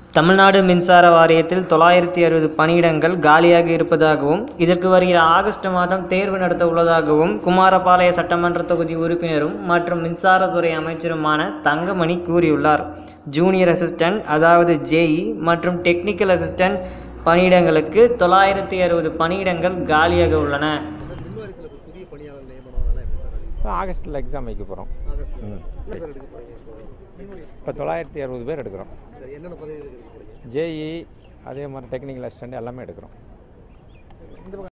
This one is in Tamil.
தமிழ்நாடு மின்சார வாரியத்தில் தொள்ளாயிரத்தி அறுபது பணியிடங்கள் காலியாக இருப்பதாகவும் இதற்கு வருகிற ஆகஸ்ட் மாதம் தேர்வு நடத்த உள்ளதாகவும் குமாரபாளைய சட்டமன்ற தொகுதி உறுப்பினரும் மற்றும் மின்சாரத்துறை அமைச்சருமான தங்கமணி கூறியுள்ளார் ஜூனியர் அசிஸ்டன்ட் அதாவது ஜேஇ மற்றும் டெக்னிக்கல் அசிஸ்டன்ட் பணியிடங்களுக்கு தொள்ளாயிரத்தி அறுபது பணியிடங்கள் காலியாக உள்ளன மின்வாரியத்தில் இப்போ புதிய பணியாளர் நியமனம் அதெல்லாம் எப்படி சார் இப்போ ஆகஸ்ட்டில் எக்ஸாம் வைக்க போகிறோம் ஆகஸ்ட் ம் சார் எடுக்க போறீங்க இப்போ இப்போ தொள்ளாயிரத்தி அறுபது பேர் எடுக்கிறோம் சரி என்னென்ன பதவி எடுக்க போறீங்க ஜேஇ அதே மாதிரி டெக்னிக்கல் அசிஸ்டண்ட் எல்லாமே எடுக்கிறோம்